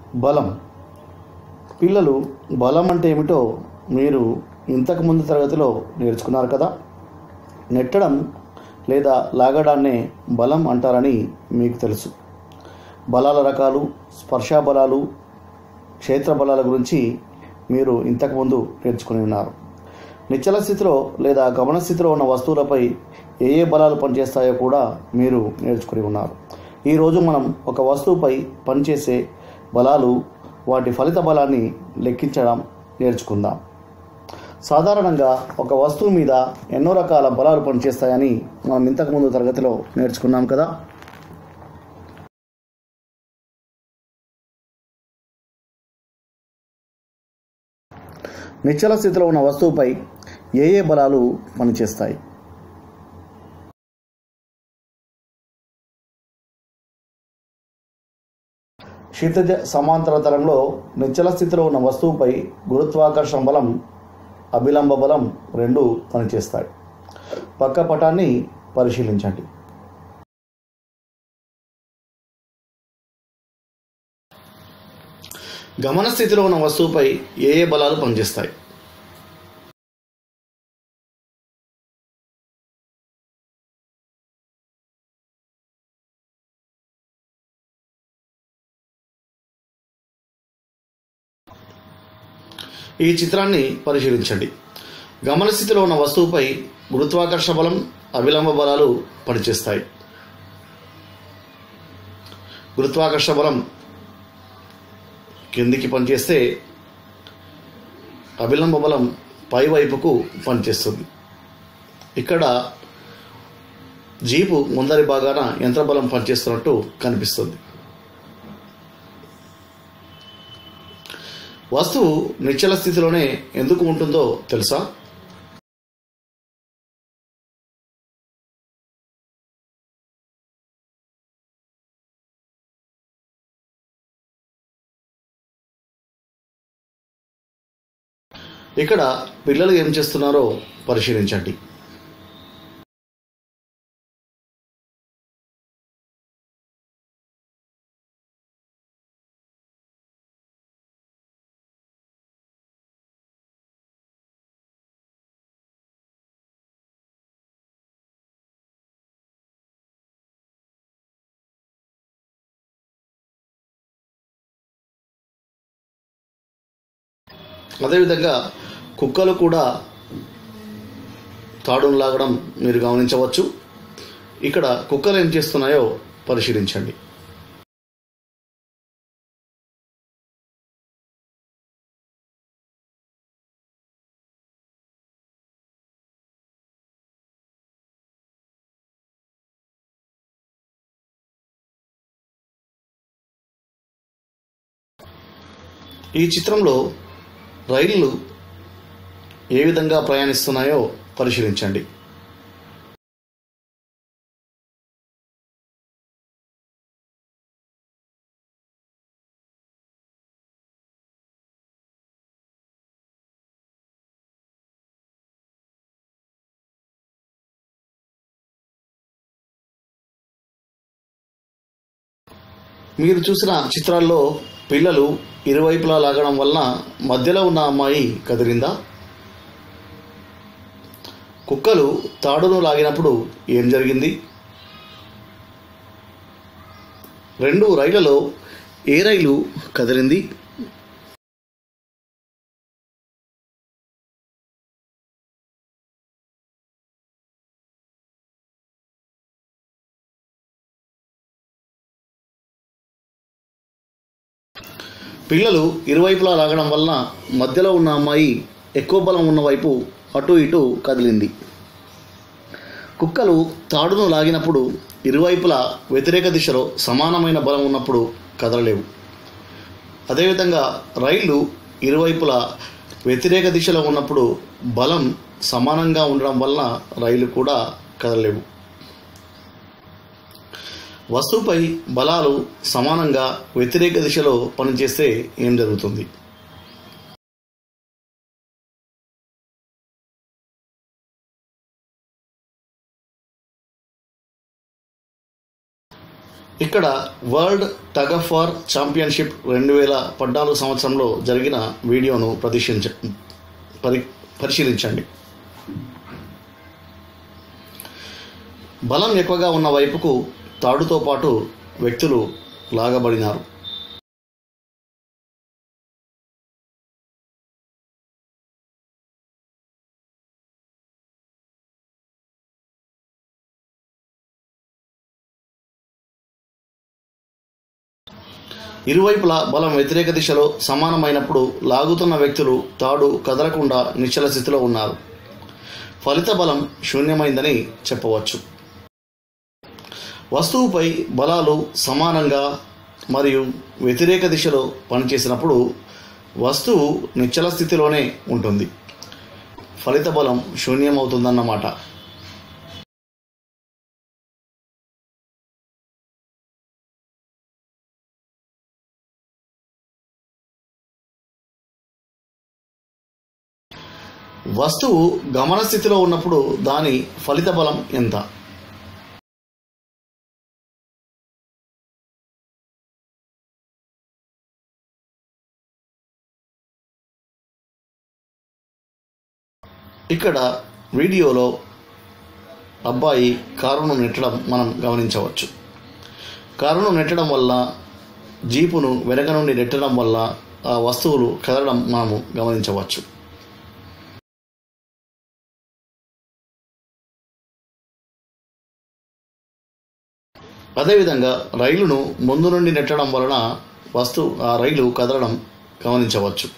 బలం పిల్లలు బలం అంటే ఏమిటో మీరు ఇంతకుముందు తరగతిలో నేర్చుకున్నారు కదా నెట్టడం లేదా లాగడాన్నే బలం అంటారని మీకు తెలుసు బలాల రకాలు స్పర్శా బలాలు క్షేత్ర బలాల గురించి మీరు ఇంతకుముందు నేర్చుకుని ఉన్నారు నిశ్చల స్థితిలో లేదా గమన స్థితిలో ఉన్న వస్తువులపై ఏ ఏ బలాలు పనిచేస్తాయో కూడా మీరు నేర్చుకుని ఉన్నారు ఈరోజు మనం ఒక వస్తువుపై పనిచేసే బలాలు వాటి ఫలిత బలాన్ని లెక్కించడం నేర్చుకుందాం సాధారణంగా ఒక వస్తువు మీద ఎన్నో రకాల బలాలు పనిచేస్తాయని మనం ఇంతకుముందు తరగతిలో నేర్చుకున్నాం కదా నిశ్చల స్థితిలో ఉన్న వస్తువుపై ఏ ఏ బలాలు పనిచేస్తాయి క్షితిజ సమాంతర తలంలో నిశ్చల స్థితిలో ఉన్న వస్తువుపై గురుత్వాకర్షణ బలం అభిలంబ బలం రెండు పనిచేస్తాయి పక్క పటాన్ని పరిశీలించండి గమన స్థితిలో ఉన్న వస్తువుపై ఏ ఏ బలాలు పనిచేస్తాయి ఈ చిత్రాన్ని పరిశీలించండి గమన స్థితిలో ఉన్న వస్తువుపై గురుత్వాకర్షణ బలం అవిలంబ బలాలు పనిచేస్తాయి గురుత్వాకర్షణ బలం కిందికి పనిచేస్తే అభిలంబ బలం పై వైపుకు పనిచేస్తుంది ఇక్కడ జీపు ముందరి భాగాన యంత్రబలం పనిచేస్తున్నట్టు కనిపిస్తుంది వస్తువు నిశ్చల స్థితిలోనే ఎందుకు ఉంటుందో తెలుసా ఇక్కడ పిల్లలు ఏం చేస్తున్నారో పరిశీలించండి అదేవిధంగా కుక్కలు కూడా తాడును లాగడం మీరు గమనించవచ్చు ఇక్కడ కుక్కలు ఏం చేస్తున్నాయో పరిశీలించండి ఈ చిత్రంలో రైళ్లు ఏ విధంగా ప్రయాణిస్తున్నాయో పరిశీలించండి మీరు చూసిన చిత్రాల్లో పిల్లలు ఇరువైపులా లాగడం వలన మధ్యలో ఉన్న అమ్మాయి కదిలిందా కుక్కలు తాడును లాగినప్పుడు ఏం జరిగింది రెండు రైళ్లలో ఏ రైలు కదిలింది పిల్లలు ఇరువైపులా లాగడం వలన మధ్యలో ఉన్న అమ్మాయి ఎక్కువ బలం ఉన్న వైపు అటు ఇటు కదిలింది కుక్కలు తాడును లాగినప్పుడు ఇరువైపులా వ్యతిరేక దిశలో సమానమైన బలం ఉన్నప్పుడు కదలలేవు అదేవిధంగా రైళ్లు ఇరువైపులా వ్యతిరేక దిశలో ఉన్నప్పుడు బలం సమానంగా ఉండడం వలన రైలు కూడా కదలలేవు వస్తువుపై బలాలు సమానంగా వ్యతిరేక దిశలో పనిచేస్తే ఏం జరుగుతుంది ఇక్కడ world tug of war championship రెండు వేల పద్నాలుగు సంవత్సరంలో జరిగిన వీడియోను ప్రదర్శించ పరి పరిశీలించండి బలం ఎక్కువగా ఉన్న వైపుకు తాడుతో పాటు వ్యక్తులు లాగబడినారు ఇరువైపులా బలం వ్యతిరేక దిశలో సమానమైనప్పుడు లాగుతున్న వ్యక్తులు తాడు కదలకుండా నిశ్చల స్థితిలో ఉన్నారు ఫలిత బలం శూన్యమైందని చెప్పవచ్చు వస్తువుపై బలాలు సమానంగా మరియు వ్యతిరేక దిశలో పనిచేసినప్పుడు వస్తువు నిశ్చల స్థితిలోనే ఉంటుంది ఫలిత బలం శూన్యమవుతుందన్నమాట వస్తువు గమన స్థితిలో ఉన్నప్పుడు దాని ఫలిత బలం ఎంత ఇక్కడ వీడియోలో అబ్బాయి కారును నెట్టడం మనం గమనించవచ్చు కారును నెట్టడం వల్ల జీపును వెనక నుండి నెట్టడం వల్ల ఆ వస్తువులు కదలడం మనము గమనించవచ్చు అదేవిధంగా రైలును ముందు నుండి నెట్టడం వలన వస్తు ఆ రైలు కదలడం గమనించవచ్చు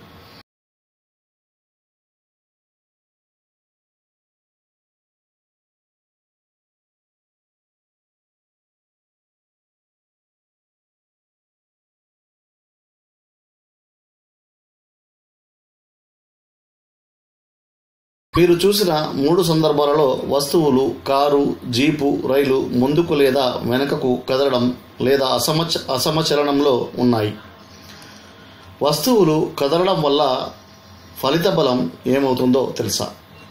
మీరు చూసిన మూడు సందర్భాలలో వస్తువులు కారు జీపు రైలు ముందుకు లేదా వెనుకకు కదలడం లేదా అసమచ అసమచలనంలో ఉన్నాయి వస్తువులు కదలడం వల్ల ఫలిత బలం ఏమవుతుందో తెలుసా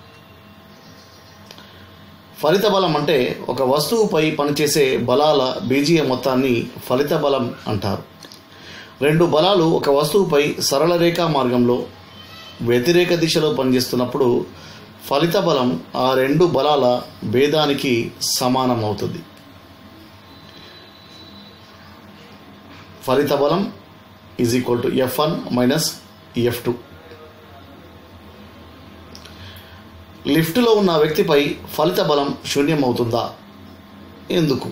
ఫలిత బలం అంటే ఒక వస్తువుపై పనిచేసే బలాల బీజీయ మొత్తాన్ని ఫలిత బలం అంటారు రెండు బలాలు ఒక వస్తువుపై సరళ రేఖా మార్గంలో వ్యతిరేక దిశలో పనిచేస్తున్నప్పుడు ఫలిత బలం ఆ రెండు బలాల భేదానికి సమానం అవుతుంది ఫలిత బలం is equal to F one minus F two లిఫ్ట్లో ఉన్న వ్యక్తిపై ఫలిత బలం శూన్యం అవుతుందా ఎందుకు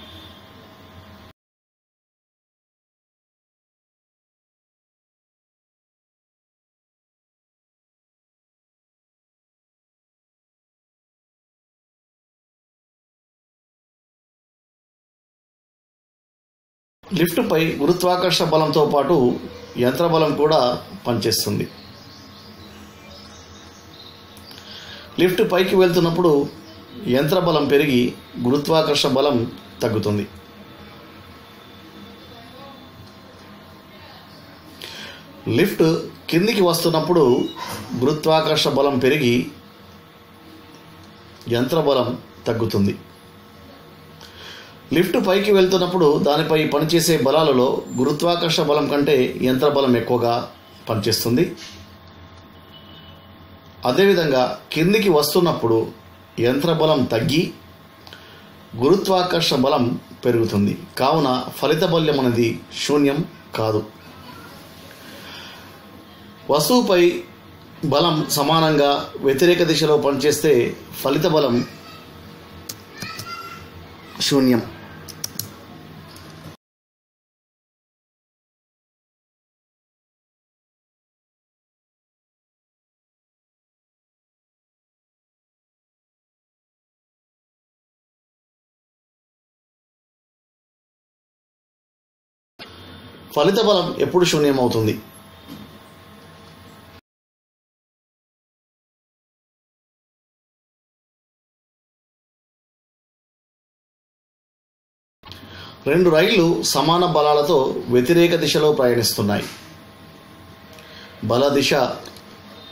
లిఫ్ట్పై గురుత్వాకర్షణ బలంతో పాటు యంత్ర బలం కూడా పనిచేస్తుంది లిఫ్ట్ పైకి వెళ్తున్నప్పుడు యంత్ర బలం పెరిగి గురుత్వాకర్షణ బలం తగ్గుతుంది లిఫ్ట్ కిందికి వస్తున్నప్పుడు గురుత్వాకర్షణ బలం పెరిగి యంత్ర బలం తగ్గుతుంది లిఫ్ట్ పైకి వెళ్తున్నప్పుడు దానిపై పనిచేసే బలాలలో గురుత్వాకర్షణ బలం కంటే యంత్ర బలం ఎక్కువగా పనిచేస్తుంది అదేవిధంగా కిందికి వస్తున్నప్పుడు యంత్ర బలం తగ్గి గురుత్వాకర్షణ బలం పెరుగుతుంది కావున ఫలిత బల్యం అనేది శూన్యం కాదు వస్తువుపై బలం సమానంగా వ్యతిరేక దిశలో పనిచేస్తే ఫలిత బలం శూన్యం ఫలిత బలం ఎప్పుడు శూన్యమవుతుంది రెండు రైళ్లు సమాన బలాలతో వ్యతిరేక దిశలో ప్రయాణిస్తున్నాయి బల దిశ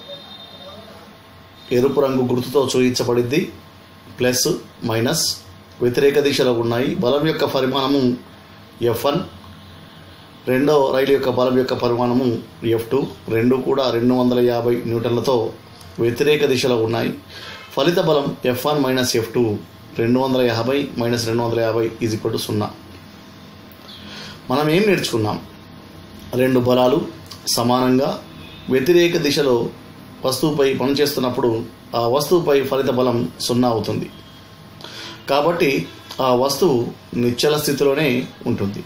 ఎరుపు రంగు గుర్తుతో చూపించబడింది ప్లస్ మైనస్ వ్యతిరేక దిశలో ఉన్నాయి బలం యొక్క పరిమాణము ఎఫ్ వన్ రెండో రైలు యొక్క బలం యొక్క పరిమాణము ఎఫ్ టూ రెండు కూడా రెండు వందల యాభై న్యూటన్లతో వ్యతిరేక దిశలో ఉన్నాయి ఫలిత బలం F one minus F two రెండు వందల యాభై మైనస్ రెండు వందల యాభై ఈజ్ ఈక్వల్ టు సున్నా మనం ఏం నేర్చుకున్నాం రెండు బలాలు సమానంగా వ్యతిరేక దిశలో వస్తువుపై పనిచేస్తున్నప్పుడు ఆ వస్తువుపై ఫలిత బలం సున్నా అవుతుంది కాబట్టి ఆ వస్తువు నిశ్చల స్థితిలోనే ఉంటుంది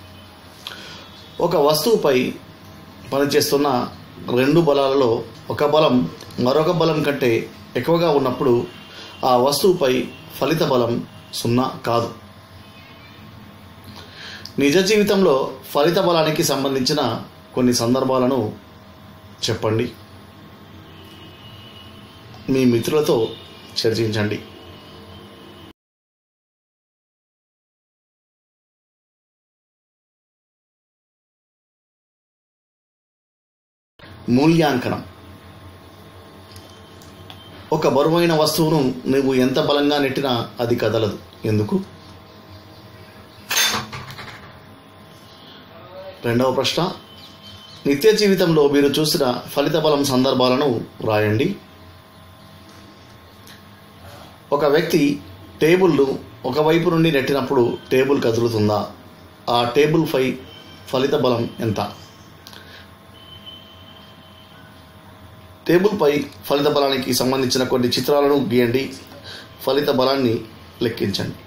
ఒక వస్తువుపై పనిచేస్తున్న రెండు బలాలలో ఒక బలం మరొక బలం కంటే ఎక్కువగా ఉన్నప్పుడు ఆ వస్తువుపై ఫలిత బలం సున్నా కాదు నిజ జీవితంలో ఫలిత బలానికి సంబంధించిన కొన్ని సందర్భాలను చెప్పండి మీ మిత్రులతో చర్చించండి మూల్యాంకనం ఒక బరువైన వస్తువును నువ్వు ఎంత బలంగా నెట్టినా అది కదలదు ఎందుకు రెండవ ప్రశ్న నిత్య జీవితంలో మీరు చూసిన ఫలిత బలం సందర్భాలను రాయండి ఒక వ్యక్తి టేబుల్ను ఒకవైపు నుండి నెట్టినప్పుడు టేబుల్ కదులుతుందా ఆ టేబుల్పై ఫలిత బలం ఎంత టేబుల్పై ఫలిత బలానికి సంబంధించిన కొన్ని చిత్రాలను గీయండి ఫలిత బలాన్ని లెక్కించండి